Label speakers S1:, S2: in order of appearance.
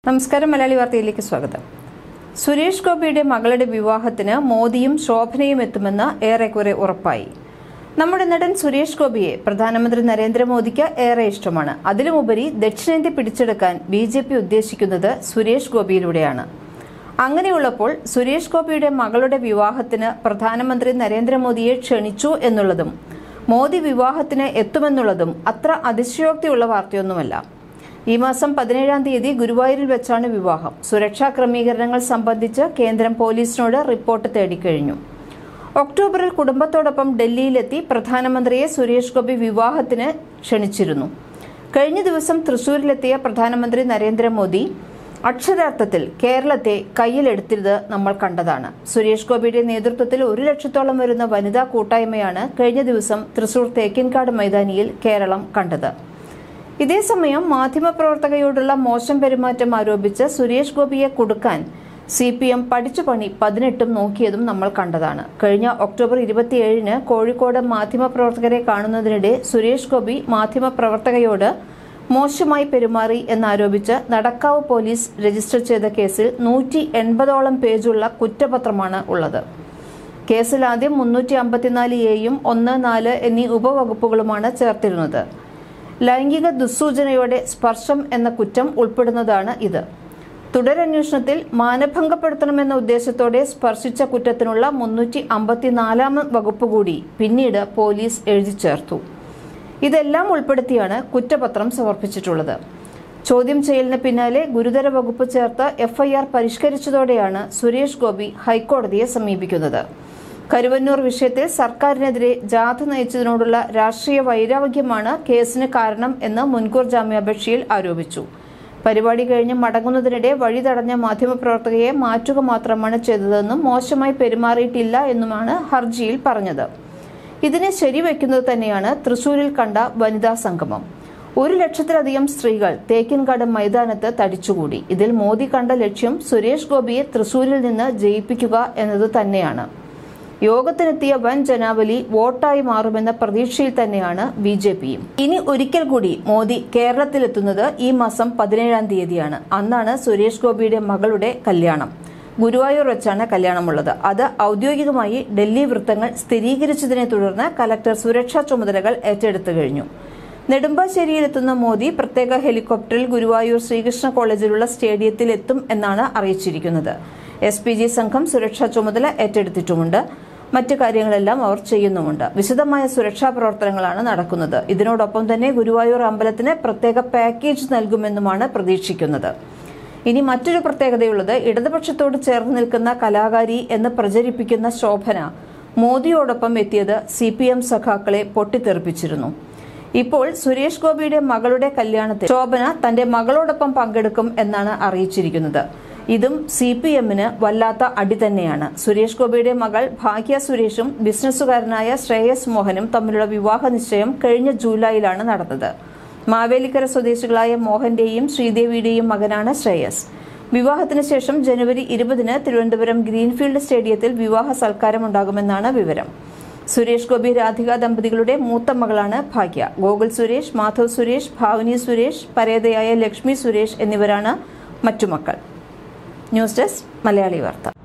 S1: നമസ്കാരം മലയാളി വാർത്തയിലേക്ക് സ്വാഗതം സുരേഷ് ഗോപിയുടെ മകളുടെ വിവാഹത്തിന് മോദിയും ശോഭനയും എത്തുമെന്ന് ഏറെക്കുറെ ഉറപ്പായി നമ്മുടെ നടൻ സുരേഷ് ഗോപിയെ പ്രധാനമന്ത്രി നരേന്ദ്രമോദിക്ക് ഏറെ ഇഷ്ടമാണ് അതിലുമുപരി ദക്ഷിണേന്ത്യ പിടിച്ചെടുക്കാൻ ബി ജെ പി ഉദ്ദേശിക്കുന്നത് സുരേഷ് ഗോപിയിലൂടെയാണ് അങ്ങനെയുള്ളപ്പോൾ സുരേഷ് ഗോപിയുടെ മകളുടെ വിവാഹത്തിന് പ്രധാനമന്ത്രി നരേന്ദ്രമോദിയെ ക്ഷണിച്ചു എന്നുള്ളതും മോദി വിവാഹത്തിന് എത്തുമെന്നുള്ളതും അത്ര അതിശയോക്തിയുള്ള വാർത്തയൊന്നുമല്ല ഈ മാസം പതിനേഴാം തീയതി ഗുരുവായൂരിൽ വെച്ചാണ് വിവാഹം സുരക്ഷാ ക്രമീകരണങ്ങൾ സംബന്ധിച്ച് കേന്ദ്രം പോലീസിനോട് റിപ്പോർട്ട് തേടിക്കഴിഞ്ഞു ഒക്ടോബറിൽ കുടുംബത്തോടൊപ്പം ഡൽഹിയിലെത്തി പ്രധാനമന്ത്രിയെ സുരേഷ് ഗോപി വിവാഹത്തിന് ക്ഷണിച്ചിരുന്നു കഴിഞ്ഞ ദിവസം തൃശൂരിലെത്തിയ പ്രധാനമന്ത്രി നരേന്ദ്രമോദി അക്ഷരാർത്ഥത്തിൽ കേരളത്തെ കയ്യിലെടുത്തിരുത് നമ്മൾ കണ്ടതാണ് സുരേഷ് ഗോപിയുടെ നേതൃത്വത്തിൽ ഒരു ലക്ഷത്തോളം വരുന്ന വനിതാ കൂട്ടായ്മയാണ് കഴിഞ്ഞ ദിവസം തൃശൂർ തേക്കിൻകാട് മൈതാനിയിൽ കേരളം കണ്ടത് ഇതേസമയം മാധ്യമപ്രവർത്തകയോടുള്ള മോശം പെരുമാറ്റം ആരോപിച്ച് സുരേഷ് ഗോപിയെ കൊടുക്കാൻ സി പി എം പഠിച്ചു പണി പതിനെട്ടും നോക്കിയതും നമ്മൾ കണ്ടതാണ് കഴിഞ്ഞ ഒക്ടോബർ ഇരുപത്തിയേഴിന് കോഴിക്കോട് മാധ്യമപ്രവർത്തകരെ കാണുന്നതിനിടെ സുരേഷ് ഗോപി മാധ്യമപ്രവർത്തകയോട് മോശമായി പെരുമാറി എന്നാരോപിച്ച് നടക്കാവ് പോലീസ് രജിസ്റ്റർ ചെയ്ത കേസിൽ നൂറ്റി എൺപതോളം പേജുള്ള കുറ്റപത്രമാണ് ഉള്ളത് കേസിൽ ആദ്യം മുന്നൂറ്റി അമ്പത്തിനാല് എയും ഒന്ന് നാല് എന്നീ ഉപവകുപ്പുകളുമാണ് ചേർത്തിരുന്നത് ലൈംഗിക ദുസ്സൂചനയോടെ സ്പർശം എന്ന കുറ്റം ഉൾപ്പെടുന്നതാണ് ഇത് തുടരന്വേഷണത്തിൽ മാനഭംഗപ്പെടുത്തണമെന്ന ഉദ്ദേശത്തോടെ സ്പർശിച്ച കുറ്റത്തിനുള്ള മുന്നൂറ്റി അമ്പത്തിനാലാം വകുപ്പ് കൂടി പിന്നീട് പോലീസ് എഴുതി ചേർത്തു ഇതെല്ലാം ഉൾപ്പെടുത്തിയാണ് കുറ്റപത്രം സമർപ്പിച്ചിട്ടുള്ളത് ചോദ്യം ചെയ്യലിന് പിന്നാലെ ഗുരുതര വകുപ്പ് ചേർത്ത് എഫ്ഐആർ പരിഷ്കരിച്ചതോടെയാണ് സുരേഷ് ഗോപി ഹൈക്കോടതിയെ സമീപിക്കുന്നത് കരുവന്നൂർ വിഷയത്തിൽ സർക്കാരിനെതിരെ ജാഥ നയിച്ചതിനോടുള്ള രാഷ്ട്രീയ വൈരാഗ്യമാണ് കേസിന് കാരണം എന്ന് മുൻകൂർ ജാമ്യാപേക്ഷയിൽ ആരോപിച്ചു പരിപാടി കഴിഞ്ഞ് മടങ്ങുന്നതിനിടെ വഴി തടഞ്ഞ മാധ്യമപ്രവർത്തകയെ മാറ്റുക മാത്രമാണ് ചെയ്തതെന്നും മോശമായി പെരുമാറിയിട്ടില്ല എന്നുമാണ് ഹർജിയിൽ പറഞ്ഞത് ഇതിനെ ശരിവെക്കുന്നത് തന്നെയാണ് തൃശൂരിൽ കണ്ട വനിതാ സംഗമം ഒരു ലക്ഷത്തിലധികം സ്ത്രീകൾ തേക്കിൻകാട് മൈതാനത്ത് തടിച്ചുകൂടി ഇതിൽ മോദി കണ്ട ലക്ഷ്യം സുരേഷ് ഗോപിയെ തൃശൂരിൽ നിന്ന് ജയിപ്പിക്കുക എന്നത് തന്നെയാണ് യോഗത്തിനെത്തിയ വൻ ജനാവലി വോട്ടായി മാറുമെന്ന പ്രതീക്ഷയിൽ തന്നെയാണ് ബി ജെ പിയും ഇനി ഒരിക്കൽ കൂടി മോദി കേരളത്തിലെത്തുന്നത് ഈ മാസം പതിനേഴാം തീയതിയാണ് അന്നാണ് സുരേഷ് ഗോപിയുടെ മകളുടെ കല്യാണം ഗുരുവായൂർ വെച്ചാണ് കല്യാണമുള്ളത് അത് ഔദ്യോഗികമായി ഡൽഹി വൃത്തങ്ങൾ സ്ഥിരീകരിച്ചതിനെ തുടർന്ന് കലക്ടർ സുരക്ഷാ ചുമതലകൾ ഏറ്റെടുത്തു കഴിഞ്ഞു നെടുമ്പാശ്ശേരിയിലെത്തുന്ന മോദി പ്രത്യേക ഹെലികോപ്റ്ററിൽ ഗുരുവായൂർ ശ്രീകൃഷ്ണ കോളേജിലുള്ള സ്റ്റേഡിയത്തിൽ എത്തും എന്നാണ് അറിയിച്ചിരിക്കുന്നത് എസ് പി ജി സംഘം സുരക്ഷാ ചുമതല ഏറ്റെടുത്തിട്ടുമുണ്ട് മറ്റു കാര്യങ്ങളെല്ലാം അവർ ചെയ്യുന്നുമുണ്ട് വിശദമായ സുരക്ഷാ പ്രവർത്തനങ്ങളാണ് നടക്കുന്നത് ഇതിനോടൊപ്പം തന്നെ ഗുരുവായൂർ അമ്പലത്തിന് പ്രത്യേക പാക്കേജ് നൽകുമെന്നുമാണ് പ്രതീക്ഷിക്കുന്നത് ഇനി മറ്റൊരു പ്രത്യേകതയുള്ളത് ഇടതുപക്ഷത്തോട് ചേർന്ന് നിൽക്കുന്ന കലാകാരി എന്ന് പ്രചരിപ്പിക്കുന്ന ശോഭന മോദിയോടൊപ്പം എത്തിയത് സി പി എം സഖാക്കളെ പൊട്ടിത്തെറിപ്പിച്ചിരുന്നു ഇപ്പോൾ സുരേഷ് ഗോപിയുടെ മകളുടെ കല്യാണത്തിൽ ശോഭന തന്റെ മകളോടൊപ്പം പങ്കെടുക്കും എന്നാണ് അറിയിച്ചിരിക്കുന്നത് ഇതും സി പി എമ്മിന് വല്ലാത്ത അടി തന്നെയാണ് സുരേഷ് ഗോപിയുടെ മകൾ ഭാഗ്യ സുരേഷും ബിസിനസ്സുകാരനായ ശ്രേയസ് മോഹനും തമ്മിലുള്ള വിവാഹ നിശ്ചയം കഴിഞ്ഞ ജൂലൈയിലാണ് നടന്നത് മാവേലിക്കര സ്വദേശികളായ മോഹന്റെയും ശ്രീദേവിയുടെയും മകനാണ് ശ്രേയസ് വിവാഹത്തിന് ശേഷം ജനുവരി ഇരുപതിന് തിരുവനന്തപുരം ഗ്രീൻഫീൽഡ് സ്റ്റേഡിയത്തിൽ വിവാഹ സൽക്കാരമുണ്ടാകുമെന്നാണ് വിവരം സുരേഷ് ഗോപി രാധിക ദമ്പതികളുടെ മൂത്ത മകളാണ് ഭാഗ്യ ഗോകുൽ സുരേഷ് മാധവ് സുരേഷ് ഭാവനി സുരേഷ് പരേതയായ ലക്ഷ്മി സുരേഷ് എന്നിവരാണ് മറ്റു മക്കൾ ന്യൂസ് ഡെസ്ക് മലയാളി വാർത്ത